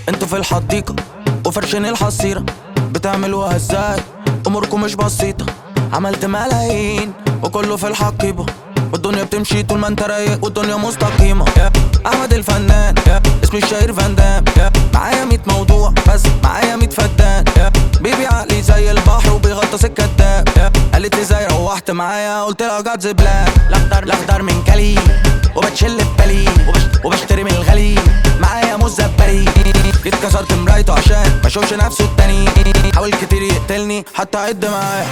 انتوا في الحديقة وفرشين الحصيرة بتعملوها ازاي اموركم مش بسيطة عملت ملايين وكله في الحقيبة والدنيا بتمشي طول ما انت رايق والدنيا مستقيمة احمد الفنان اسمي الشهير فاندام معايا ميت موضوع بس معايا ميت فدان بيبي عقلي زي البحر وبيغطس الكداب قالت لي زي روحت معايا قلت لها جاتز بلان الاخضر الاخضر من كلي وبتشل ببالي وبش- وبشتري من الغالي معايا مزبري جيت كسرت مرايته عشان ما اشوفش نفسه التاني حاول كتير يقتلني حتى عد معاه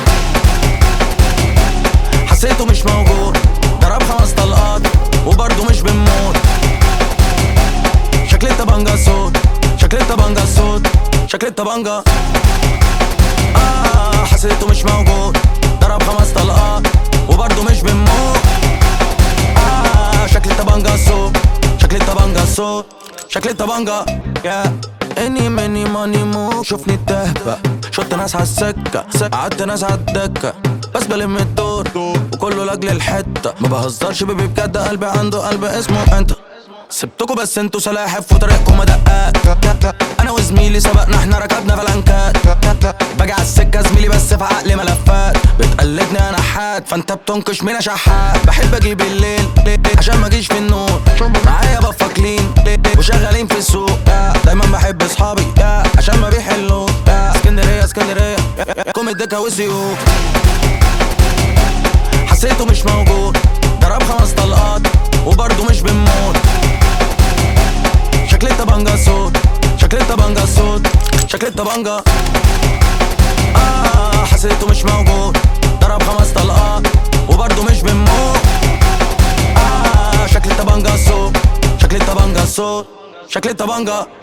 حسيته مش موجود ضرب خمس طلقات وبرضه مش بنموت شكل الطبنجة صوت شكل الطبنجة صوت شكل الطبنجة آه حسيته مش موجود ضرب خمس طلقات وبرضه مش بنموت آه شكل الطبنجة صوت شكل الطبنجة صوت شكل الطبنجة يا اني مني ماني مو شوفني التهبة شفت ناس على السكة قعدت ناس على الدكة بس بلم الدور وكله لاجل الحتة ما بهزرش بيبي بجد قلبي عنده قلب اسمه انت سبتكوا بس انتوا سلاحف وطريقكم دقات انا وزميلي سبقنا احنا ركبنا فلانكات باجي على السكه زميلي بس في عقلي ملفات بتقلدني انا حاد فانت بتنكش مين شحات بحب اجي بالليل عشان ما اجيش في النور معايا بفاكلين وشغالين في السوق دايما بحب اصحابي عشان ما بيحلوا اسكندريه اسكندريه كوم الدكه والسيوف حسيته مش موجود ضرب خمس طلقات وبرضه مش بنموت شكل الطبنجة صوت شكل الطبنجة صوت شكل الطبنجة آه حسيته مش موجود ضرب خمس طلقات وبرضه مش بنموت آه شكل الطبنجة صوت شكل الطبنجة صوت شكل الطبنجة